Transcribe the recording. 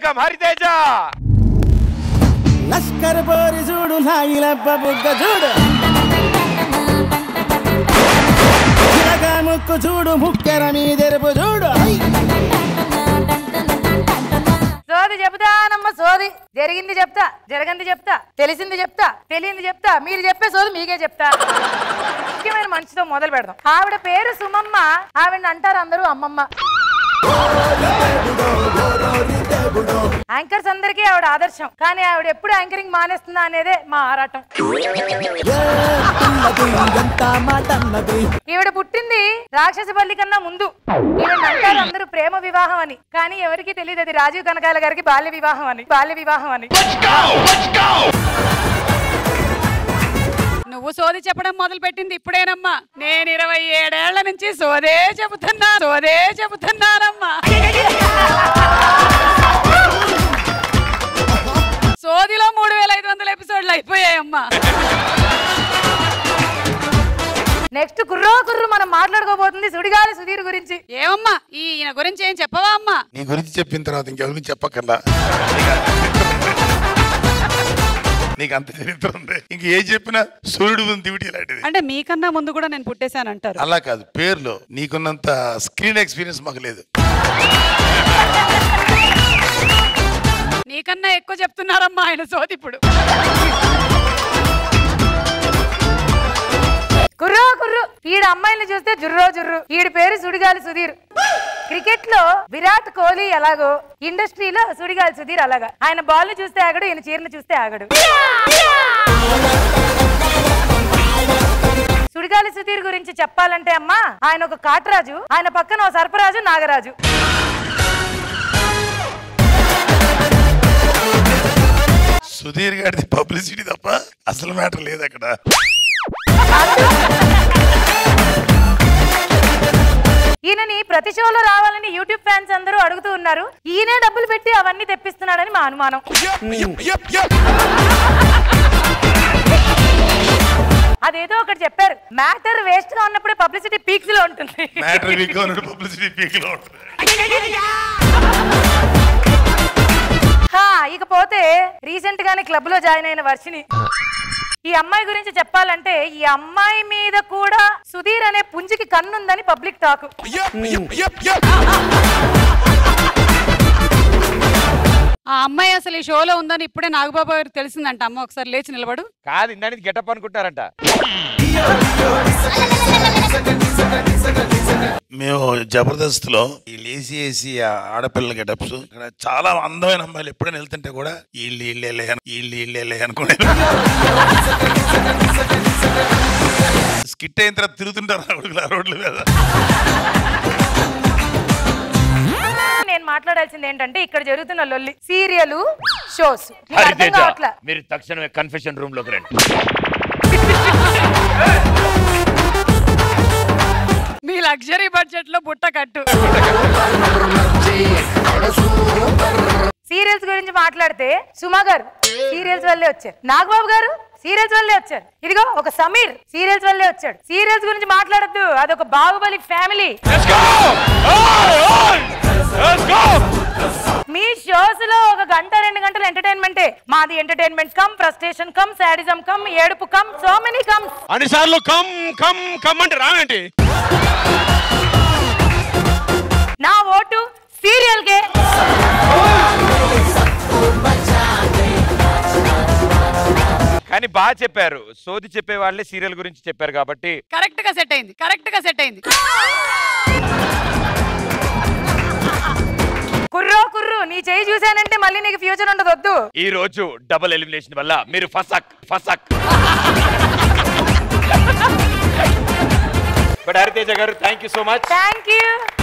Welcome Hariteja Lashkar పోరి చూడు నాయిలబ్బ బుగ్గ చూడు చిలక ముక్కు చూడు ముక్కెర మీదెరుపు చూడు ఐ! సోది చెబుతానమ్మ సోది జరిగింది చెప్తా జరగంది చెప్తా తెలిసింది చెప్తా తెలియంది చెప్తా మీరు చెప్పే సోది మీకే చెప్తా ముఖ్యమైన మనిషితో మొదలు పెడదాం ఆవిడ పేరు సుమమ్మ ఆవిడ అంటారు అందరూ అమ్మమ్మ యాంకర్స్ అందరికీ ఆవిడ ఆదర్శం కానీ ఆవిడ ఎప్పుడు యాంకరింగ్ మానేస్తుందా అనేదే మా ఆరాటం ఏ పిల్లది ఎంత మాట అన్నది ఈవిడ పుట్టింది రాక్షస బల్లి కన్నా ముందు ఈవిడ అంటారు అందరూ ప్రేమ వివాహం అని కానీ ఎవరికి తెలియదు అది రాజీవ్ కనకాల గారికి బాల్య వివాహం అని బాల్య వివాహం అని నువ్వు సోది చెప్పడం మొదలు పెట్టింది ఇప్పుడేనమ్మా నేను ఇరవై ఏడేళ్ల నుంచి సోదే చెబుతున్నా సోదే చెబుతున్నానమ్మా సోదిలో మూడు వేల ఐదు వందల ఎపిసోడ్లు అయిపోయాయమ్మా నెక్స్ట్ కుర్రో కుర్రు మనం మాట్లాడుకోబోతుంది సుడిగాలి సుధీర్ గురించి ఏమమ్మా ఈ ఈయన గురించి ఏం చెప్పవా అమ్మా నీ గురించి చెప్పిన తర్వాత ఇంకెవరి గురించి చెప్పక్కర్లా నీకు అంత చరిత్ర ఉంది ఇంక ఏ చెప్పినా సూర్యుడు ఉంది దివిటి లాంటిది అంటే మీకన్నా ముందు కూడా నేను పుట్టేశానంటారు అలా కాదు పేర్లో నీకున్నంత స్క్రీన్ ఎక్స్పీరియన్స్ మాకు లేదు నీకన్నా ఎక్కువ చెప్తున్నారమ్మా ఆయన సోది ఇప్పుడు కుర్రో కుర్రు ఈడ అమ్మాయిని చూస్తే జుర్రో జుర్రు ఈడి పేరు సుడిగాలి సుధీర్ క్రికెట్ లో విరాట్ కోహ్లీ ఎలాగో ఇండస్ట్రీలో సుడిగాలి సుధీర్ అలాగా ఆయన బాల్ ని చూస్తే ఆగడు ఈయన చీరను చూస్తే ఆగడు సుడిగాలి సుధీర్ గురించి చెప్పాలంటే అమ్మా ఆయన ఒక కాటరాజు ఆయన పక్కన ఓ సర్పరాజు నాగరాజు సుధీర్ గారిది పబ్లిసిటీ తప్ప అసలు మ్యాటర్ లేదు అక్కడ ఈయనని ప్రతి షోలో రావాలని యూట్యూబ్ ఫ్యాన్స్ అందరూ అడుగుతూ ఉన్నారు ఈయనే డబ్బులు పెట్టి అవన్నీ తెప్పిస్తున్నాడని మా అనుమానం అదేదో ఒకటి చెప్పారు మ్యాటర్ వేస్ట్ గా ఉన్నప్పుడే పబ్లిసిటీ పీక్స్ లో ఉంటుంది మ్యాటర్ వీక్ ఉన్నట్టు పబ్లిసిటీ పీక్ లో ఉంటుంది హా, ఇకపోతే రీసెంట్ గానే క్లబ్ లో జాయిన్ అయిన వర్షిని ఈ అమ్మాయి గురించి చెప్పాలంటే ఈ అమ్మాయి మీద కూడా సుధీర్ అనే పుంజికి కన్నుందని పబ్లిక్ టాక్ ఆ అమ్మాయి అసలు ఈ షోలో ఉందని ఇప్పుడే నాగబాబు గారికి తెలిసిందంట అమ్మ ఒకసారి లేచి నిలబడు కాదు ఇందానికి గెటప్ అనుకుంటారంట మేము జబర్దస్త్ లో ఈ లేసి వేసి ఆడపిల్లల గెటప్స్ ఇక్కడ చాలా అందమైన అమ్మాయిలు ఎప్పుడైనా వెళ్తుంటే కూడా వీళ్ళు వీళ్ళే వీళ్ళు వీళ్ళే అనుకునే స్కిట్ అయిన తర్వాత తిరుగుతుంటారు ఆ కొడుకులు ఆ రోడ్ల మీద నేను మాట్లాడాల్సింది ఏంటంటే ఇక్కడ జరుగుతున్న లొల్లి సీరియల్ షోస్ అర్థం హరితేజ కావట్లా మీరు తక్షణమే కన్ఫెషన్ రూమ్ లోకి రండి మీ లగ్జరీ బడ్జెట్ లో బుట్ట కట్టు సీరియల్స్ గురించి మాట్లాడితే సుమా గారు సీరియల్స్ వల్లే వచ్చారు నాగబాబు గారు సీరియల్స్ వల్లే వచ్చారు ఇదిగో ఒక సమీర్ సీరియల్స్ వల్లే వచ్చాడు సీరియల్స్ గురించి మాట్లాడద్దు అదొక బాహుబలి ఫ్యామిలీ మీ షోస్ లో ఒక గంట రెండు గంటలు ఎంటర్టైన్మెంటే మాది entertainment cum frustration cum sadism cum ఏడుపు కమ్ సో మెనీ కమ్ అన్నిసార్లు కమ్ కమ్ కమ్ అంటే రావేంటి నా ఓటు సీరియల్ కే కానీ బాగా చెప్పారు సోది చెప్పే వాళ్ళే సీరియల్ గురించి చెప్పారు కాబట్టి కరెక్ట్ గా సెట్ అయింది కరెక్ట్ గా సెట్ అయింది కుర్రో కుర్రు నీ చేయి చూశానంటే మళ్ళీ నీకు ఫ్యూచర్ ఉండదు వద్దు ఈ రోజు డబుల్ ఎలిమినేషన్ వల్ల మీరు ఫసక్ ఫసక్ but Hariteja garu thank you so much thank you